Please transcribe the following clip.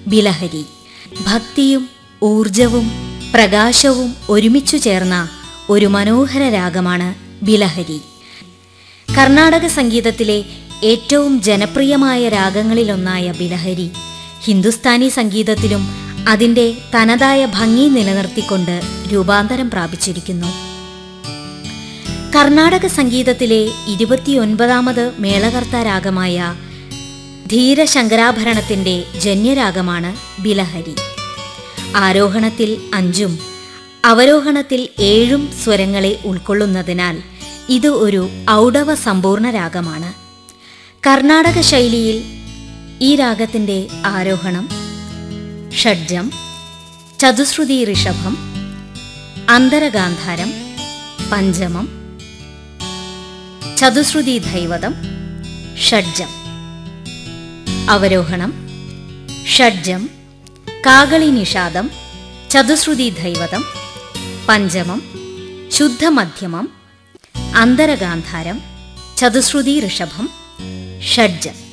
ബിലഹരി ഭക്തിയും ഊർജവും പ്രകാശവും ഒരുമിച്ചു ചേർന്ന ഒരു മനോഹര രാഗമാണ് ബിലഹരി കർണാടക സംഗീതത്തിലെ ഏറ്റവും ജനപ്രിയമായ രാഗങ്ങളിലൊന്നായ ബിലഹരി ഹിന്ദുസ്ഥാനി സംഗീതത്തിലും അതിൻ്റെ തനതായ ഭംഗി നിലനിർത്തിക്കൊണ്ട് രൂപാന്തരം പ്രാപിച്ചിരിക്കുന്നു കർണാടക സംഗീതത്തിലെ ഇരുപത്തിയൊൻപതാമത് മേളകർത്ത രാഗമായ ധീരശങ്കരാഭരണത്തിൻ്റെ ജന്യരാഗമാണ് ബിലഹരി ആരോഹണത്തിൽ അഞ്ചും അവരോഹണത്തിൽ ഏഴും സ്വരങ്ങളെ ഉൾക്കൊള്ളുന്നതിനാൽ ഇത് ഒരു ഔഡവ സമ്പൂർണ്ണ രാഗമാണ് കർണാടക ശൈലിയിൽ ഈ രാഗത്തിൻ്റെ ആരോഹണം ഷഡ്ജം ചതുശ്രുതി ഋഷഭം അന്തരഗാന്ധാരം പഞ്ചമം ചതുശ്രുതി ധൈവതം ഷഡ്ജം അവരോഹണം ഷഡ്ജം കാകളി നിഷാദം ചതുശ്രുതി ധൈവതം പഞ്ചമം ശുദ്ധമധ്യമം അന്തരഗാന്ധാരം ചതുശ്രുതി ഋഷഭം ഷഡ്ജം